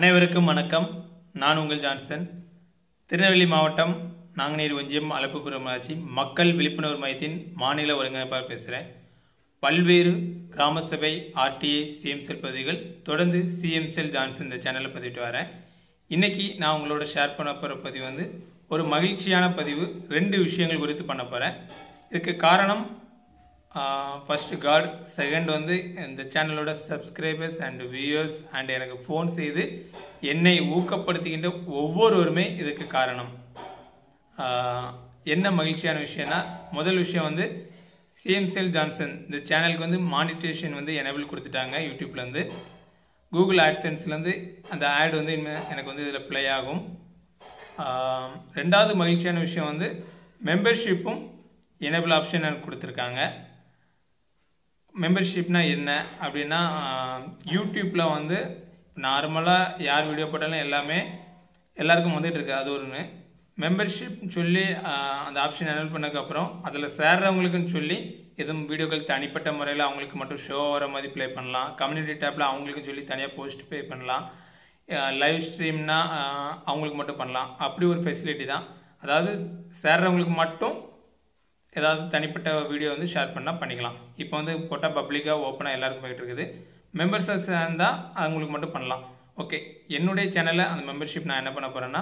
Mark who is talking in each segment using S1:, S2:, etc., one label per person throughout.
S1: அனைவருக்கும் வணக்கம் நான் உங்கள் ஜான்சன் திருநெல்வேலி மாவட்டம் நாங்குநேரி ஒன்றியம் அலப்புபுரம் ஆட்சி மக்கள் விழிப்புணர்வு மையத்தின் மாநில ஒருங்கிணைப்பாளர் பேசுகிறேன் பல்வேறு கிராம சபை ஆர்டிஏ சிஎம்செல் பதவிகள் தொடர்ந்து சிஎம்செல் ஜான்சன் இந்த சேனலில் பதிவிட்டு வரேன் இன்னைக்கு நான் உங்களோட ஷேர் பண்ண போகிற பதிவு வந்து ஒரு மகிழ்ச்சியான பதிவு ரெண்டு விஷயங்கள் குறித்து பண்ண போகிறேன் இதுக்கு காரணம் ஃபர்ஸ்ட் காட் செகண்ட் வந்து இந்த சேனலோட சப்ஸ்கிரைபர்ஸ் அண்ட் வியூவர்ஸ் அண்ட் எனக்கு ஃபோன் செய்து என்னை ஊக்கப்படுத்துகின்ற ஒவ்வொருவருமே இதுக்கு காரணம் ஆஹ் என்ன மகிழ்ச்சியான விஷயம்னா முதல் விஷயம் வந்து சிஎம்செல் ஜான்சன் இந்த சேனலுக்கு வந்து மானிட்டேஷன் வந்து எனேபிள் கொடுத்துட்டாங்க யூடியூப்லேருந்து கூகுள் ஆட்சன்ஸ்லேருந்து அந்த ஆட் வந்து இனிமே எனக்கு வந்து இதில் ப்ளே ஆகும் ஆஹ் ரெண்டாவது மகிழ்ச்சியான விஷயம் வந்து மெம்பர்ஷிப்பும் எனேபிள் ஆப்ஷன் எனக்கு கொடுத்துருக்காங்க மெம்பர்ஷிப்னா என்ன அப்படின்னா யூடியூப்பில் வந்து நார்மலாக யார் வீடியோ போட்டாலும் எல்லாமே எல்லாருக்கும் வந்துட்டு இருக்கு அது ஒன்று மெம்பர்ஷிப் சொல்லி ஆஹ், அந்த ஆப்ஷன் எனேபிள் பண்ணதுக்கப்புறம் அதில் சேர்றவங்களுக்குன்னு சொல்லி எதுவும் வீடியோக்கள் தனிப்பட்ட முறையில் அவங்களுக்கு மட்டும் ஷோ வர மாதிரி ப்ளே பண்ணலாம் கம்யூனிட்டி டேப்பில் அவங்களுக்கும் சொல்லி தனியாக போஸ்ட் ப்ளே பண்ணலாம் லைவ் ஸ்ட்ரீம்னா அவங்களுக்கு மட்டும் பண்ணலாம் அப்படி ஒரு ஃபெசிலிட்டி தான் அதாவது சேர்றவங்களுக்கு மட்டும் ஏதாவது தனிப்பட்ட வீடியோ வந்து ஷேர் பண்ணால் பண்ணிக்கலாம் இப்போ வந்து போட்டால் பப்ளிக்காக ஓப்பனாக எல்லாருக்கும் போயிட்டு இருக்குது மெம்பர்ஸஸ் இருந்தால் அவங்களுக்கு மட்டும் பண்ணலாம் ஓகே என்னுடைய சேனலில் அந்த மெம்பர்ஷிப் நான் என்ன பண்ண போகிறேன்னா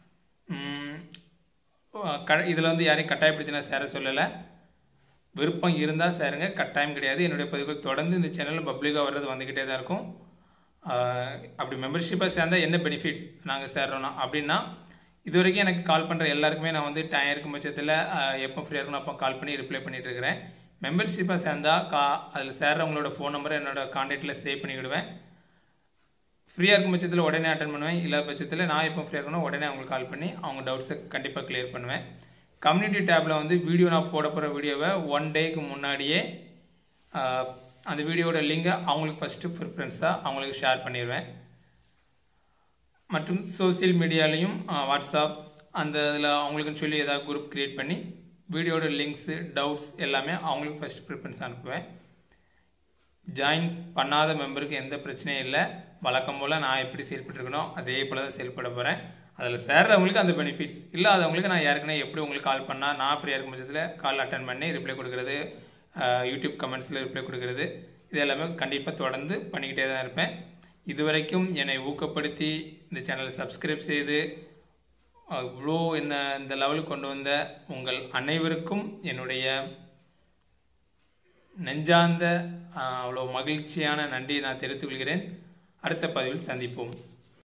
S1: க இதில் வந்து யாரையும் கட்டாயப்படுத்தி நான் சேர சொல்லலை விருப்பம் இருந்தால் சேருங்க கட்டாயம் கிடையாது என்னுடைய பதிவுகள் தொடர்ந்து இந்த சேனலில் பப்ளிக்காக வர்றது வந்துக்கிட்டே தான் இருக்கும் ஆஹ் அப்படி மெம்பர்ஷிப்பாக சேர்ந்தால் என்ன பெனிஃபிட்ஸ் நாங்கள் சேர்றோன்னா அப்படின்னா இது வரைக்கும் எனக்கு கால் பண்ணுற எல்லாருக்குமே நான் வந்து டைம் இருக்கும் பட்சத்தில் எப்போ ஃப்ரீயாக இருக்கணும் அப்போ கால் பண்ணி ரிப்ளை பண்ணிட்டு இருக்கிறேன் மெம்பர்ஷிப்பாக சேர்ந்தால் கா அதில் சேர்றவங்களோட ஃபோன் நம்பரை என்னோட கான்டாக்டில் சேவ் பண்ணிவிடுவேன் ஃப்ரீயாக இருக்கும் பட்சத்தில் உடனே அட்டன் பண்ணுவேன் இல்லாத பட்சத்தில் நான் எப்போ ஃப்ரீயாக இருக்கணும் உடனே அவங்களுக்கு கால் பண்ணி அவங்க டவுட்ஸை கண்டிப்பாக கிளியர் பண்ணுவேன் கம்யூனிட்டி டேப்பில் வந்து வீடியோ நான் போட போகிற வீடியோவை ஒன் டேக்கு முன்னாடியே ஆஹ், அந்த வீடியோட லிங்கை அவங்களுக்கு ஃபஸ்ட்டு ப்ரிஃபரன்ஸாக அவங்களுக்கு ஷேர் பண்ணிடுவேன் மற்றும் சோஷியல் மீடியாலையும் வாட்ஸ்அப் அந்த இதில் அவங்களுக்குன்னு சொல்லி ஏதாவது குரூப் கிரியேட் பண்ணி வீடியோட லிங்க்ஸு டவுட்ஸ் எல்லாமே அவங்களுக்கு ஃபஸ்ட் ப்ரிஃபரன்ஸ் அனுப்புவேன் ஜாயின் பண்ணாத மெம்பருக்கு எந்த பிரச்சனையும் இல்லை வழக்கம் போல் நான் எப்படி செயல்பட்டுருக்கணும் அதே போல் தான் செயல்பட போகிறேன் அதில் சேர்றவங்களுக்கு அந்த பெனிஃபிட்ஸ் இல்லாதவங்களுக்கு நான் ஏற்கனவே எப்படி உங்களுக்கு கால் பண்ணால் நான் ஃப்ரீயாக இருக்கும் பட்சத்தில் கால் அட்டன் பண்ணி ரிப்ளை கொடுக்குறது அஹ், யூடியூப் கமெண்ட்ஸில் ரிப்ளை கொடுக்குறது இது எல்லாமே கண்டிப்பாக தொடர்ந்து பண்ணிக்கிட்டே தான் இருப்பேன் இதுவரைக்கும் என்னை ஊக்கப்படுத்தி இந்த சேனலை சப்ஸ்கிரைப் செய்து இவ்வளோ என்ன இந்த லெவலுக்கு கொண்டு வந்த உங்கள் அனைவருக்கும் என்னுடைய நெஞ்சார்ந்த ஆஹ், அவ்வளோ மகிழ்ச்சியான நன்றியை நான் தெரிவித்துக் கொள்கிறேன் அடுத்த பதிவில் சந்திப்போம்